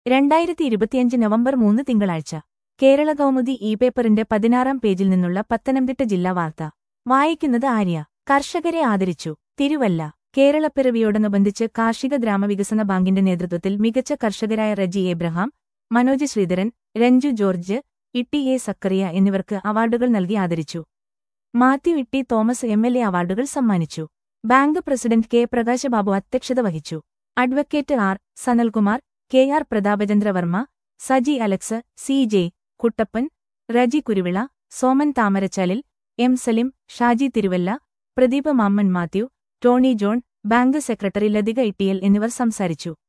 രണ്ടായിരത്തി ഇരുപത്തിയഞ്ച് നവംബർ മൂന്ന് തിങ്കളാഴ്ച കേരള കൗമുദി ഇ പേപ്പറിന്റെ പതിനാറാം പേജിൽ നിന്നുള്ള പത്തനംതിട്ട ജില്ലാ വാർത്ത വായിക്കുന്നത് ആര്യ കർഷകരെ ആദരിച്ചു തിരുവല്ല കേരളപ്പിറവിയോടനുബന്ധിച്ച് കാർഷിക ഗ്രാമവികസന ബാങ്കിന്റെ നേതൃത്വത്തിൽ മികച്ച കർഷകരായ റജി എബ്രഹാം മനോജ് ശ്രീധരൻ രഞ്ജു ജോർജ് ഇട്ടി എ സക്കറിയ എന്നിവർക്ക് അവാർഡുകൾ നൽകി ആദരിച്ചു Mathew Itty Thomas M L A അവാർഡുകൾ സമ്മാനിച്ചു ബാങ്ക് പ്രസിഡന്റ് കെ പ്രകാശബാബു അധ്യക്ഷത വഹിച്ചു advocate R Sanalkumar K R Prathapachandravarma Saji Alex C J Kuttappan Reji Kuruvila Soman Thamarachalil M Salim Shaji Thiruvalla Pradeep Mammen Mathew Tony John bank secretary Lathika Ittiyal എന്നിവർ സംസാരിച്ചു